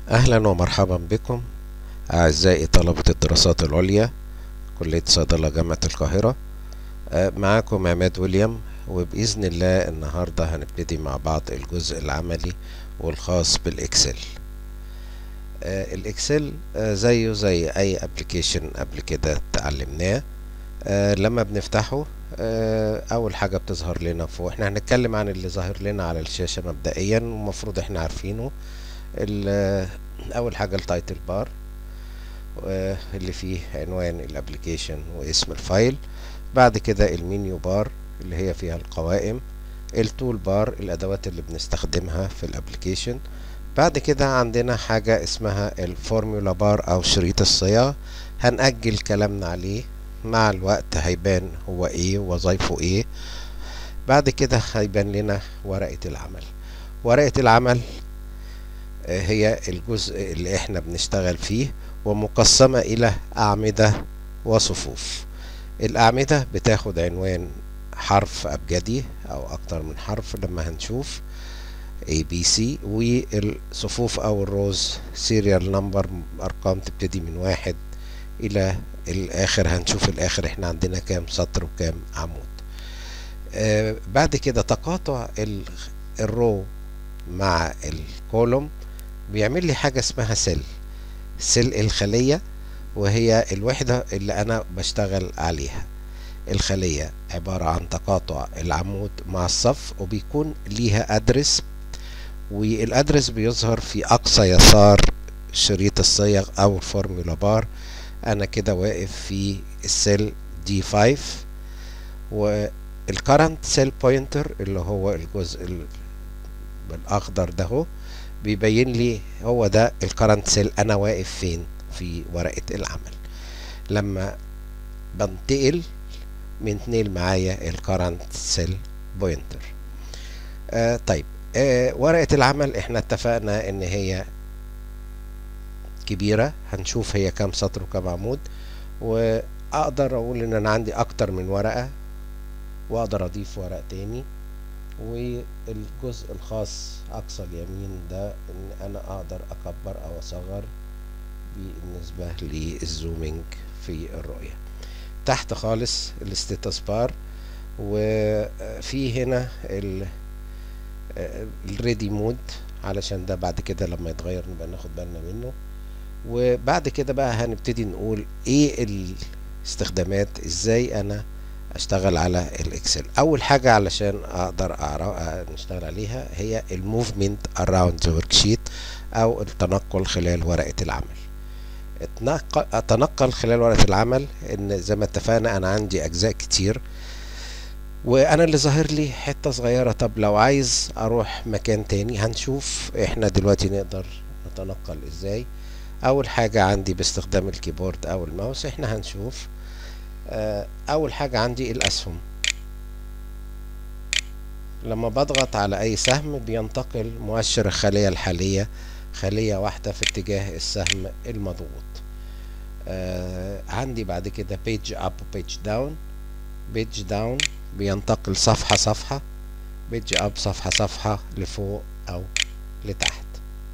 أهلا ومرحبا بكم أعزائي طلبة الدراسات العليا كلية صيدلة جامعة القاهرة آه، معاكم عماد ويليام وبإذن الله النهاردة هنبتدي مع بعض الجزء العملي والخاص بالإكسل آه، الإكسل آه، زيه زي أي أبليكيشن قبل كده اتعلمناه آه، لما بنفتحه آه، أول حاجة بتظهر لنا فوق احنا هنتكلم عن اللي ظاهر لنا على الشاشة مبدئيا ومفروض احنا عارفينه ال- اول حاجه التايتل بار آه، اللي فيه عنوان الابليكيشن واسم الفايل بعد كده المنيو بار اللي هي فيها القوائم التول بار الادوات اللي بنستخدمها في الابليكيشن بعد كده عندنا حاجة اسمها الفورمولا بار او شريط الصيغ هنأجل كلامنا عليه مع الوقت هيبان هو ايه وظايفه ايه بعد كده هيبان لنا ورقة العمل ورقة العمل هي الجزء اللي احنا بنشتغل فيه ومقسمة إلى أعمدة وصفوف الأعمدة بتاخد عنوان حرف أبجدي أو أكتر من حرف لما هنشوف A B C والصفوف أو الروز سيريال نمبر أرقام تبتدي من واحد إلى الآخر هنشوف الآخر احنا عندنا كام سطر وكام عمود آه بعد كده تقاطع ال- الرو مع الكولوم بيعمل لي حاجة اسمها سيل سيل الخلية وهي الوحدة اللي أنا بشتغل عليها الخلية عبارة عن تقاطع العمود مع الصف وبيكون ليها أدرس والأدرس بيظهر في أقصى يسار شريط الصيغ أو الفورمولا بار أنا كده واقف في السيل دي 5 والكرنت سيل بوينتر اللي هو الجزء ال- بالأخضر ده هو بيبين لي هو ده الكرنت سيل انا واقف فين في ورقة العمل لما بنتقل بينتقل معايا الكرنت سيل بوينتر آه طيب آه ورقة العمل احنا اتفقنا ان هي كبيرة هنشوف هي كام سطر وكام عمود واقدر اقول ان انا عندي اكتر من ورقة واقدر اضيف ورق تاني والجزء الخاص اقصى اليمين ده ان انا اقدر اكبر او اصغر بالنسبة للزومينج في الرؤية تحت خالص الستاتس بار وفي هنا ال الريدي مود علشان ده بعد كده لما يتغير نبقى ناخد بالنا منه وبعد كده بقى هنبتدي نقول ايه الاستخدامات ازاي انا اشتغل على الاكسل اول حاجه علشان اقدر أعرف نشتغل عليها هي الموفمنت اراوند ذا ورك شيت او التنقل خلال ورقه العمل اتنقل اتنقل خلال ورقه العمل ان زي ما اتفقنا انا عندي اجزاء كتير وانا اللي ظاهر لي حته صغيره طب لو عايز اروح مكان تاني هنشوف احنا دلوقتي نقدر نتنقل ازاي اول حاجه عندي باستخدام الكيبورد او الماوس احنا هنشوف آه، اول حاجة عندي الاسهم لما بضغط على اي سهم بينتقل مؤشر الخلية الحالية خلية واحدة في اتجاه السهم المضغوط آه عندي بعد كده page up و page down page down بينتقل صفحة صفحة page up صفحة صفحة لفوق او لتحت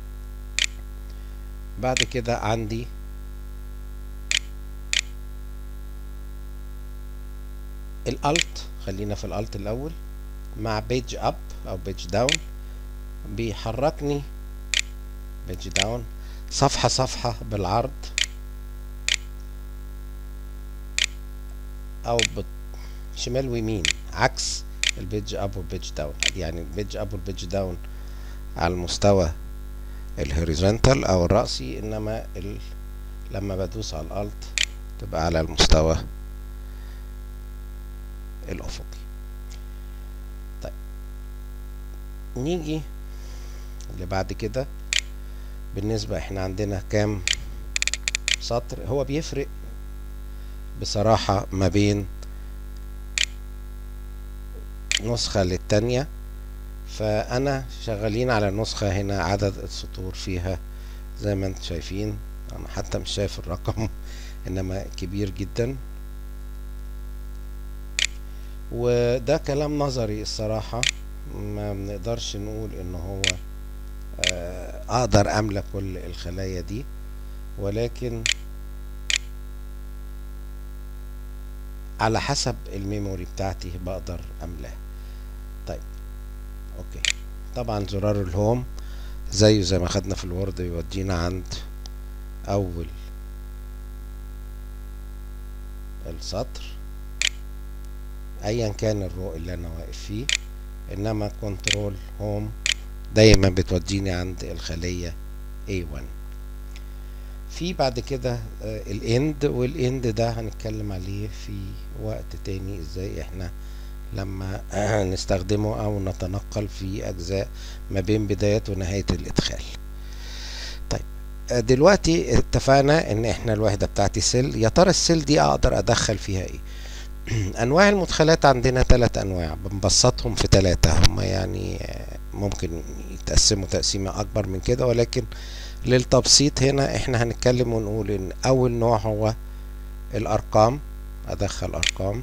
بعد كده عندي الالت خلينا في الالت الاول مع بيج اب او بيج داون بيحركني بيج داون صفحة صفحة بالعرض او بت- شمال ويمين عكس البيج اب والبيج داون يعني البيج اب والبيج داون على المستوى الهوريزونتال او الرأسي انما ال... لما بدوس على الالت تبقى على المستوى الأفقي طيب نيجي اللي بعد كده بالنسبة احنا عندنا كام سطر هو بيفرق بصراحة ما بين نسخة للتانية فأنا شغالين على نسخة هنا عدد السطور فيها زي ما انتم شايفين أنا حتى مش شايف الرقم إنما كبير جدا وده كلام نظري الصراحة ما بنقدرش نقول ان هو آه، اقدر املى كل الخلايا دي ولكن على حسب الميموري بتاعتي بقدر املاها طيب اوكي طبعا زرار الهوم زيه زي ما خدنا في الوورد يودينا عند اول السطر ايا كان الرو اللي انا واقف فيه انما كنترول هوم دايما بتوديني عند الخلية A1 في بعد كده الاند والاند ده هنتكلم عليه في وقت تاني ازاي احنا لما نستخدمه او نتنقل في اجزاء ما بين بداية ونهاية الادخال طيب دلوقتي اتفقنا ان احنا الوحدة بتاعتي سيل يا ترى السيل دي اقدر ادخل فيها ايه انواع المدخلات عندنا ثلاث انواع بنبسطهم في ثلاثة هما يعني ممكن يتقسموا تقسيمة اكبر من كده ولكن للتبسيط هنا احنا هنتكلم ونقول ان اول نوع هو الارقام ادخل ارقام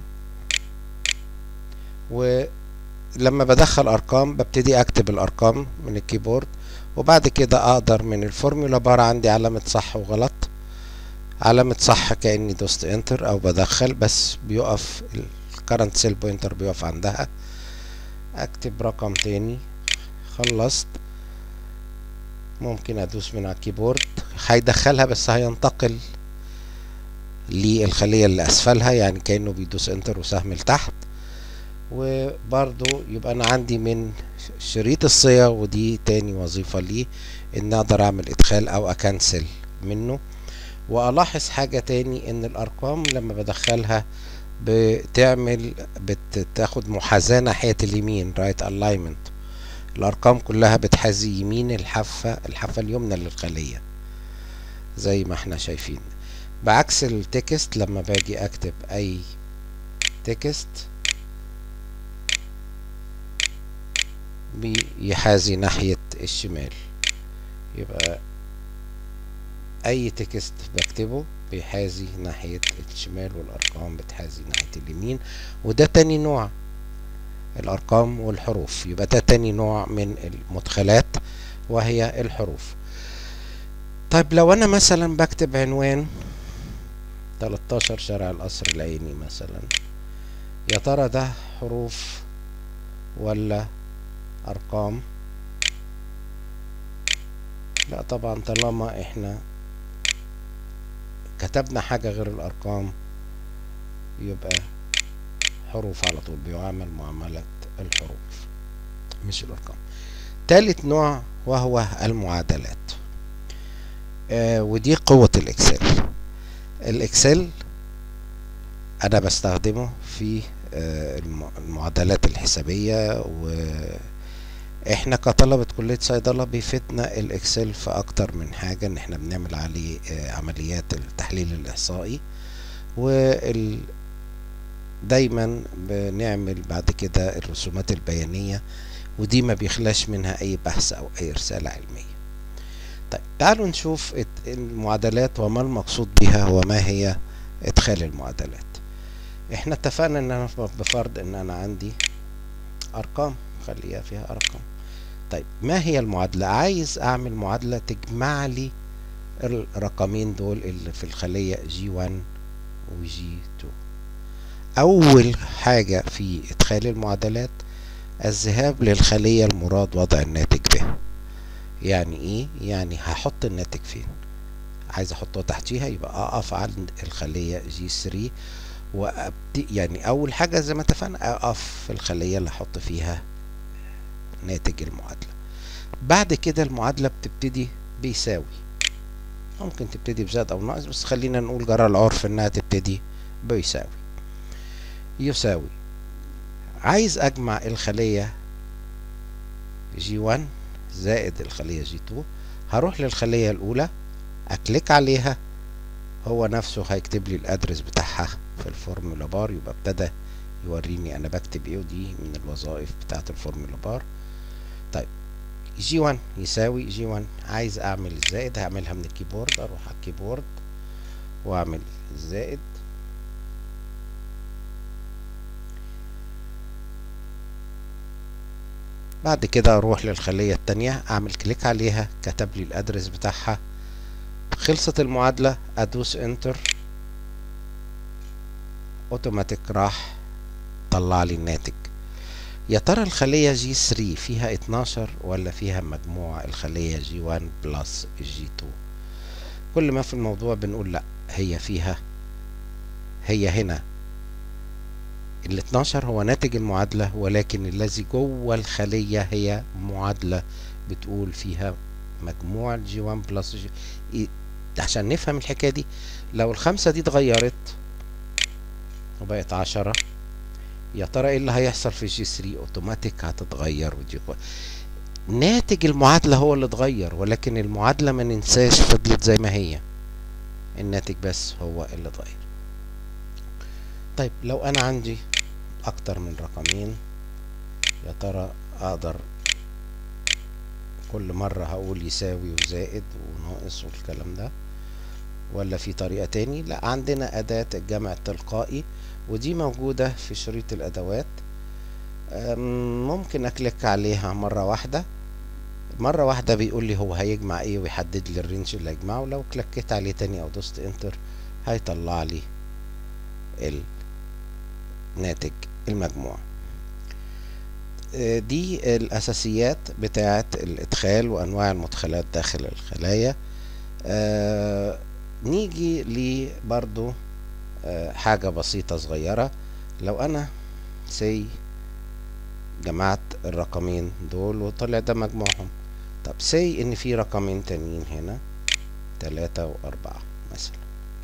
ولما بدخل ارقام ببتدي اكتب الارقام من الكيبورد وبعد كده اقدر من الفورمولا بار عندي علامة صح وغلط علامة صح كأني دوست انتر او بدخل بس بيقف الكرنت سيل بوينتر بيقف عندها اكتب رقم تاني خلصت ممكن ادوس من على الكيبورد هيدخلها بس هينتقل للخلية اللي اسفلها يعني كأنه بيدوس انتر وسهم لتحت وبرضو يبقى انا عندي من شريط الصيغ ودي تاني وظيفة ليه ان اقدر اعمل ادخال او اكنسل منه والاحظ حاجة تاني ان الارقام لما بدخلها بتعمل بتاخد محاذاة ناحية اليمين رايت الاينمنت الارقام كلها بتحاذي يمين الحافة الحافة اليمنى للخلية زي ما احنا شايفين بعكس التكست لما باجي اكتب اي تكست بيحاذي ناحية الشمال يبقى اي تكست بكتبه بيحاذي ناحية الشمال والارقام بتحاذي ناحية اليمين وده تاني نوع الارقام والحروف يبقى ده تاني نوع من المدخلات وهي الحروف طيب لو انا مثلا بكتب عنوان 13 شارع القصر العيني مثلا يا ترى ده حروف ولا ارقام لا طبعا طالما احنا كتبنا حاجة غير الارقام يبقى حروف على طول بيعامل معاملة الحروف مش الارقام تالت نوع وهو المعادلات آه ودي قوة الاكسل الاكسل انا بستخدمه في آه المعادلات الحسابية واحنا كطلبة كلية صيدلة بيفيدنا الاكسل في اكتر من حاجة ان احنا بنعمل عليه آه عمليات التحليل الاحصائي وال دايما بنعمل بعد كده الرسومات البيانية ودي ما بيخلاش منها اي بحث او اي رسالة علمية طيب تعالوا نشوف المعادلات وما المقصود بها وما هي ادخال المعادلات احنا اتفقنا ان انا بفرض ان انا عندي ارقام خليها فيها ارقام طيب ما هي المعادلة عايز اعمل معادلة تجمع لي الرقمين دول اللي في الخلية جي 1 وجي 2 اول حاجة في ادخال المعادلات الذهاب للخلية المراد وضع الناتج به يعني ايه يعني هحط الناتج فين عايز احطه تحتيها يبقى اقف عند الخلية جي 3 وابتدي يعني اول حاجة زي ما اتفقنا اقف في الخلية اللي احط فيها ناتج المعادلة بعد كده المعادلة بتبتدي بيساوي ممكن تبتدي بزائد او ناقص بس خلينا نقول جرى العرف انها تبتدي بيساوي يساوي عايز اجمع الخلية جي 1 زائد الخلية جي 2 هروح للخلية الاولى اكليك عليها هو نفسه هيكتب لي الادرس بتاعها في الفورمولا بار يبقى ابتدى يوريني انا بكتب ايه ودي من الوظائف بتاعه الفورمولا بار طيب جي 1 يساوي جي 1 عايز اعمل الزائد هعملها من الكيبورد اروح على الكيبورد واعمل الزائد بعد كده اروح للخلية التانية اعمل كليك عليها كتب لي الادرس بتاعها خلصت المعادلة ادوس انتر اوتوماتيك راح طلع لي الناتج يا ترى الخلية جي 3 فيها 12 ولا فيها مجموع الخلية جي 1 بلس جي 2 كل ما في الموضوع بنقول لا هي فيها هي هنا ال 12 هو ناتج المعادلة ولكن الذي جوه الخلية هي معادلة بتقول فيها مجموع الجي 1 بلس جي عشان نفهم الحكاية دي لو الخمسة دي اتغيرت وبقت عشرة يا ترى ايه اللي هيحصل في جي 3 اوتوماتيك هتتغير ودي ناتج المعادلة هو اللي اتغير ولكن المعادلة ما ننساش فضلت زي ما هي الناتج بس هو اللي اتغير طيب لو انا عندي اكتر من رقمين يا ترى اقدر كل مرة هقول يساوي وزائد وناقص والكلام ده ولا في طريقة تاني لا عندنا أداة الجمع التلقائي ودي موجودة في شريط الأدوات ممكن أكليك عليها مرة واحدة مرة واحدة بيقول لي هو هيجمع ايه ويحدد لي الرينج اللي هيجمعه لو كليكيت عليه تاني أو دوست انتر هيطلع لي الناتج المجموع دي الأساسيات بتاعة الإدخال وأنواع المدخلات داخل الخلايا آه نيجي لي برضو آه حاجة بسيطة صغيرة لو أنا سي جمعت الرقمين دول وطلع ده مجموعهم طب سي إن في رقمين تانيين هنا تلاتة وأربعة مثلا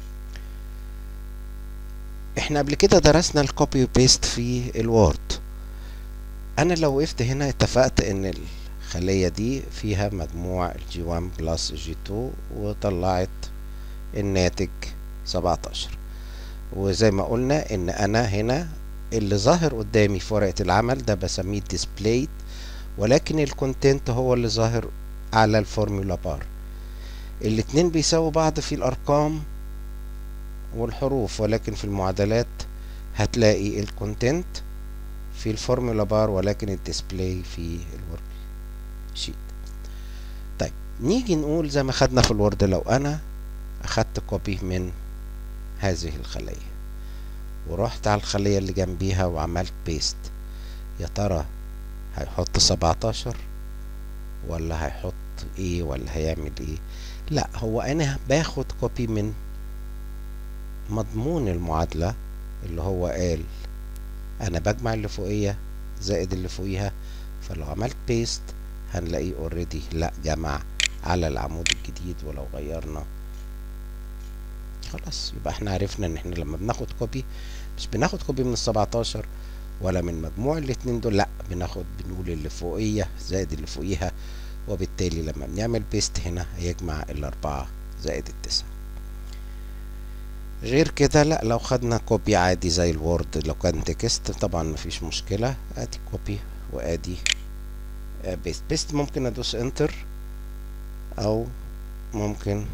احنا قبل كده درسنا الكوبي وبيست في الوورد انا لو وقفت هنا اتفقت ان الخلية دي فيها مجموع الجي 1 بلس جي 2 وطلعت الناتج 17 وزي ما قلنا ان انا هنا اللي ظاهر قدامي في ورقة العمل ده بسميه displayed ولكن الكونتنت هو اللي ظاهر على الفورمولا بار الاتنين بيساووا بعض في الارقام والحروف ولكن في المعادلات هتلاقي الكونتنت في الفورمولا بار ولكن الديسبلاي في الورك شيت طيب نيجي نقول زي ما خدنا في الوورد لو انا اخدت كوبي من هذه الخلية ورحت على الخلية اللي جنبيها وعملت بيست يا ترى هيحط سبعتاشر ولا هيحط ايه ولا هيعمل ايه لا هو انا باخد كوبي من مضمون المعادلة اللي هو قال انا بجمع اللي فوقية زائد اللي فوقيها فلو عملت بيست هنلاقيه اوريدي لا جمع على العمود الجديد ولو غيرنا خلاص يبقى احنا عرفنا ان احنا لما بناخد كوبي مش بناخد كوبي من السبعتاشر ولا من مجموع الاتنين دول لا بناخد بنقول اللي فوقية زائد اللي فوقيها وبالتالي لما بنعمل بيست هنا هيجمع الاربعة زائد التسعة غير كده لا لو خدنا كوبي عادي زي الوورد لو كان تكست طبعا مفيش مشكلة ادي كوبي وادي بيست بيست ممكن ادوس انتر او ممكن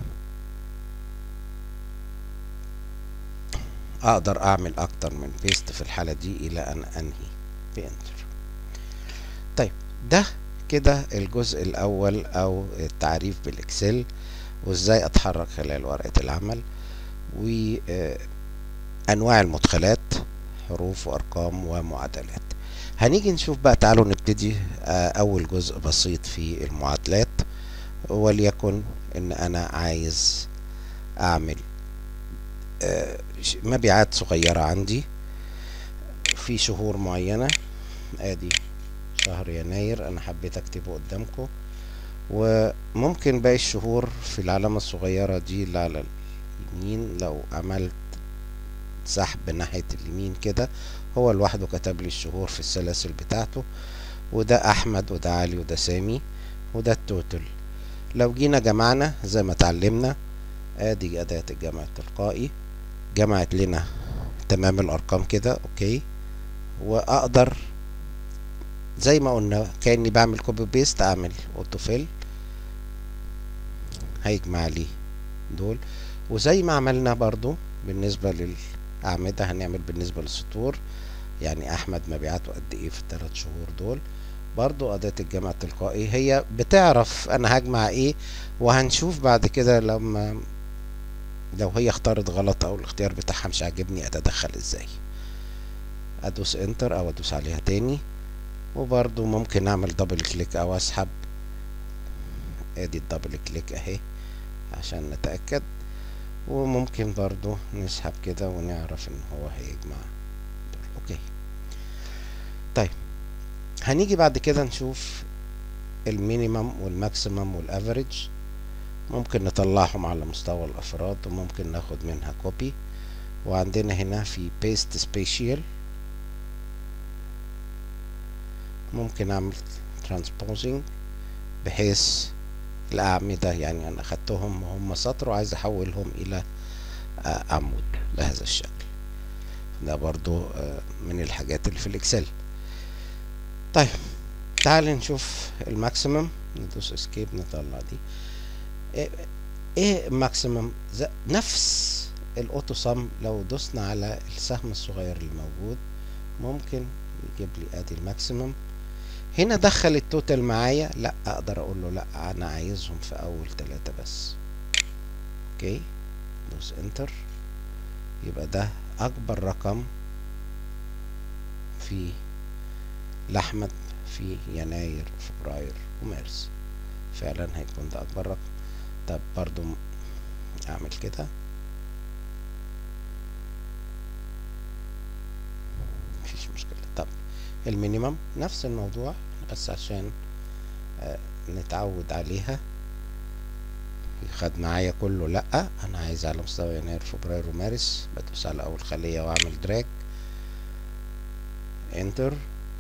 اقدر اعمل اكتر من بيست في الحالة دي الى ان انهي بانتر طيب ده كده الجزء الاول او التعريف بالاكسل وازاي اتحرك خلال ورقة العمل وانواع المدخلات حروف وارقام ومعادلات هنيجي نشوف بقى تعالوا نبتدي اول جزء بسيط في المعادلات وليكن ان انا عايز اعمل مبيعات صغيرة عندي في شهور معينة ادي شهر يناير انا حبيت اكتبه قدامكم وممكن باقي الشهور في العلامة الصغيرة دي اللي على اليمين لو عملت سحب ناحية اليمين كده هو لوحده كتب لي الشهور في السلاسل بتاعته وده احمد وده علي وده سامي وده التوتل لو جينا جمعنا زي ما اتعلمنا ادي اداة الجمع التلقائي جمعت لنا تمام الارقام كده اوكي واقدر زي ما قلنا كاني بعمل كوبي بيست اعمل اوتو فيل هيجمع لي دول وزي ما عملنا برضو بالنسبة للأعمدة هنعمل بالنسبة للسطور يعني أحمد مبيعاته قد إيه في الثلاث شهور دول برضو أداة الجمع التلقائي هي بتعرف أنا هجمع إيه وهنشوف بعد كده لما لو هي اختارت غلط أو الاختيار بتاعها مش عاجبني أتدخل إزاي أدوس انتر أو أدوس عليها تاني وبرضو ممكن أعمل دبل كليك أو أسحب ادي الدبل كليك اهي عشان نتأكد وممكن برضو نسحب كده ونعرف ان هو هيجمع دول اوكي طيب هنيجي بعد كده نشوف المينيمم والماكسيمم والافريج ممكن نطلعهم على مستوى الافراد وممكن ناخد منها كوبي وعندنا هنا في بيست سبيشال ممكن اعمل ترانسبوزنج بحيث الأعمدة يعني أنا أخدتهم وهم سطر وعايز أحولهم إلى عمود بهذا الشكل ده برضو من الحاجات اللي في الإكسل طيب تعال نشوف الماكسيمم ندوس اسكيب نطلع دي ايه, إيه ماكسيمم نفس الاوتو سم لو دوسنا على السهم الصغير اللي موجود ممكن يجيب لي ادي الماكسيمم هنا دخل التوتال معايا لا اقدر اقول له لا انا عايزهم في اول ثلاثة بس اوكي دوس انتر يبقى ده اكبر رقم في لأحمد في يناير فبراير ومارس فعلا هيكون ده اكبر رقم طب برضو اعمل كده مفيش مشكلة طب المينيمم نفس الموضوع بس عشان آه نتعود عليها خد معايا كله لا انا عايز على مستوى يناير فبراير ومارس بدوس على اول خلية واعمل دراج انتر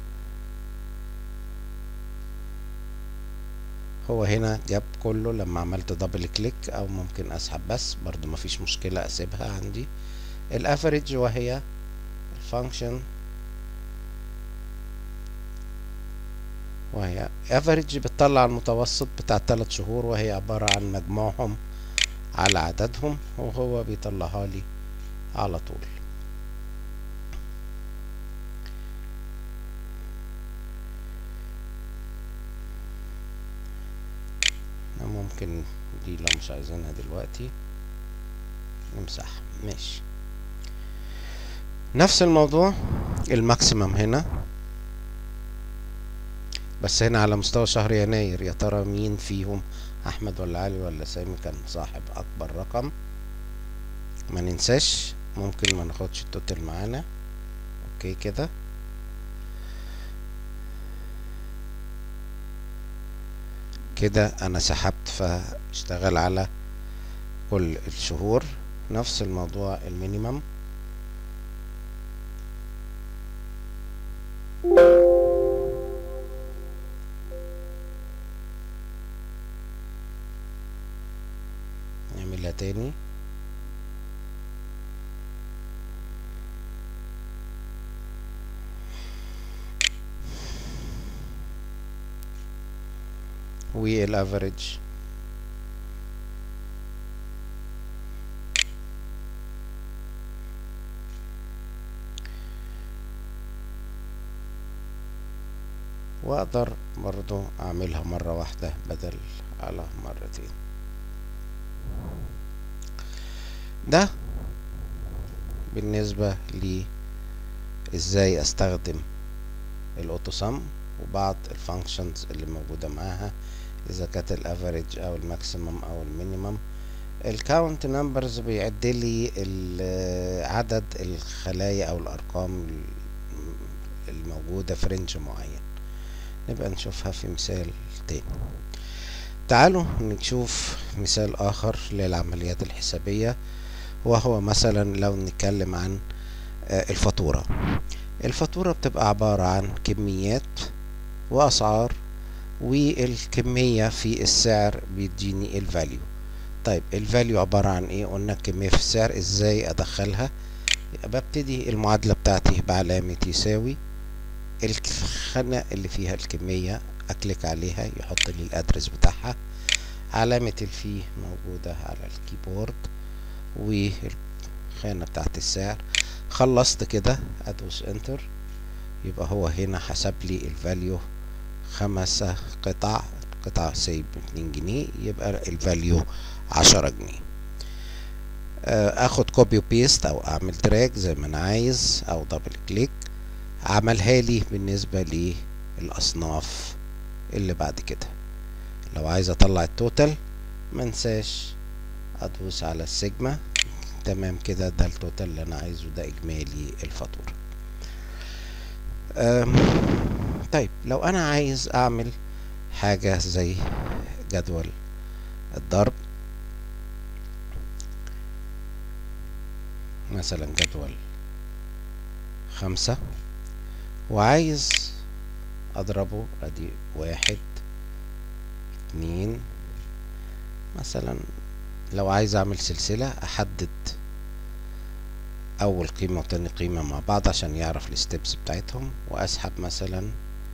هو هنا جاب كله لما عملت دبل كليك او ممكن اسحب بس برضو مفيش مشكلة اسيبها عندي الافريج وهي الفانكشن وهي افريج بتطلع المتوسط بتاع الثلاث شهور وهي عبارة عن مجموعهم على عددهم وهو بيطلعها لي على طول ممكن دي لو مش عايزينها دلوقتي نمسحها ماشي نفس الموضوع الماكسيمم هنا بس هنا على مستوى شهر يناير يا ترى مين فيهم احمد ولا علي ولا سامي كان صاحب اكبر رقم ما ننساش ممكن ما ناخدش التوتال معانا اوكي كده كده انا سحبت فاشتغل على كل الشهور نفس الموضوع المينيمم نعملها تاني والافريج واقدر برضو اعملها مرة واحدة بدل على مرتين ده بالنسبة لي ازاي استخدم الاوتو سم وبعض الفانكشنز اللي موجودة معاها اذا كانت الافريج او الماكسيمم او المينيمم الكاونت نمبرز بيعد لي عدد الخلايا او الارقام الموجودة في رينج معين نبقى نشوفها في مثال تاني تعالوا نشوف مثال اخر للعمليات الحسابية وهو مثلا لو نتكلم عن الفاتورة الفاتورة بتبقى عبارة عن كميات وأسعار والكمية في السعر بيديني الفاليو طيب الفاليو عبارة عن ايه قلنا الكمية في السعر ازاي ادخلها ببتدي المعادلة بتاعتي بعلامة يساوي الخانة اللي فيها الكمية اكليك عليها يحط لي الادرس بتاعها علامة الفي موجودة على الكيبورد والخانة بتاعت السعر خلصت كده ادوس انتر يبقى هو هنا حسب لي الفاليو خمسة قطع قطعة سايب اتنين جنيه يبقى الفاليو عشرة جنيه اخد كوبي وبيست او اعمل دراج زي ما انا عايز او دبل كليك عملها لي بالنسبة للاصناف اللي بعد كده لو عايز اطلع التوتال منساش ادوس على السيجما تمام كده ده التوتال اللي انا عايزه ده اجمالي الفاتورة طيب لو انا عايز اعمل حاجة زي جدول الضرب مثلا جدول خمسة وعايز اضربه ادي واحد اتنين مثلا لو عايز اعمل سلسلة احدد اول قيمة وتاني قيمة مع بعض عشان يعرف الستبس بتاعتهم واسحب مثلا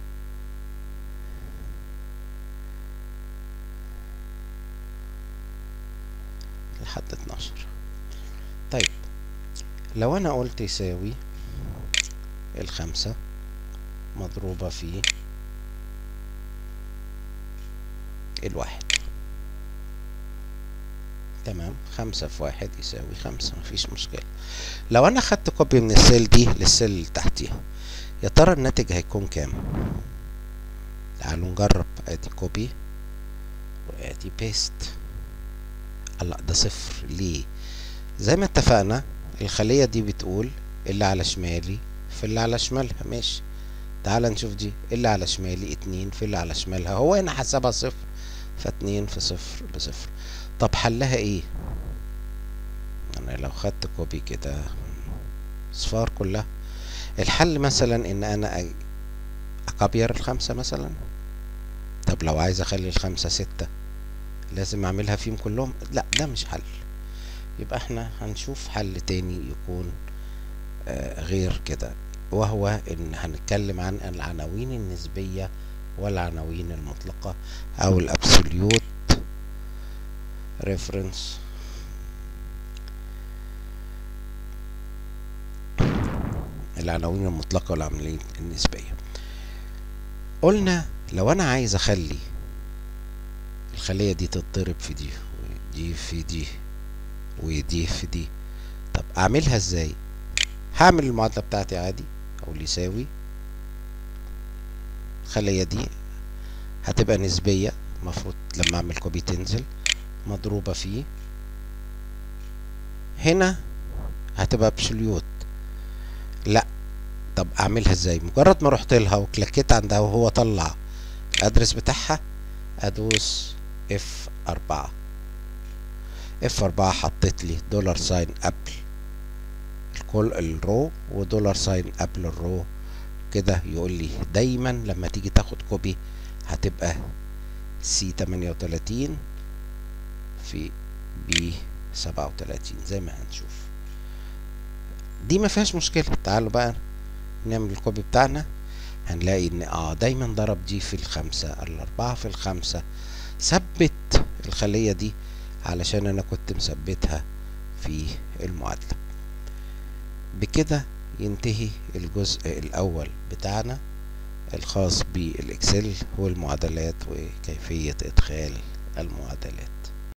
لحد اتناشر طيب لو انا قلت يساوي الخمسة مضروبة في الواحد تمام خمسة في واحد يساوي خمسة مفيش مشكلة لو انا خدت كوبي من السيل دي للسيل اللي تحتيها يا ترى الناتج هيكون كام تعالوا نجرب ادي كوبي وادي بيست لا ده صفر ليه زي ما اتفقنا الخلية دي بتقول اللي على شمالي في اللي على شمالها ماشي تعال نشوف دي اللي على شمالي اتنين في اللي على شمالها هو هنا حسبها صفر فاتنين في صفر بصفر طب حلها ايه انا لو خدت كوبي كده صفار كلها الحل مثلا ان انا اكبير الخمسة مثلا طب لو عايز اخلي الخمسة ستة لازم اعملها فيهم كلهم لا ده مش حل يبقى احنا هنشوف حل تاني يكون آه غير كده وهو ان هنتكلم عن العناوين النسبية والعناوين المطلقة او الابسوليوت ريفرنس العناوين المطلقة والعناوين النسبية قلنا لو انا عايز اخلي الخلية دي تتضرب في دي ودي في دي ودي في دي طب اعملها ازاي هعمل المعادلة بتاعتي عادي او يساوي الخلية دي هتبقى نسبية المفروض لما اعمل كوبي تنزل مضروبة في هنا هتبقى ابسوليوت لا طب اعملها ازاي مجرد ما رحت لها وكليكيت عندها وهو طلع الادرس بتاعها ادوس اف اربعة اف اربعة حطيت لي دولار ساين قبل الكل الرو ودولار ساين قبل الرو كده يقول لي دايما لما تيجي تاخد كوبي هتبقى سي تمانية وتلاتين في بي سبعة وتلاتين زي ما هنشوف دي ما فيهاش مشكلة تعالوا بقى نعمل الكوبي بتاعنا هنلاقي ان اه دايما ضرب دي في الخمسة الاربعة في الخمسة ثبت الخلية دي علشان انا كنت مثبتها في المعادلة بكده ينتهي الجزء الاول بتاعنا الخاص بالاكسل والمعادلات وكيفية ادخال المعادلات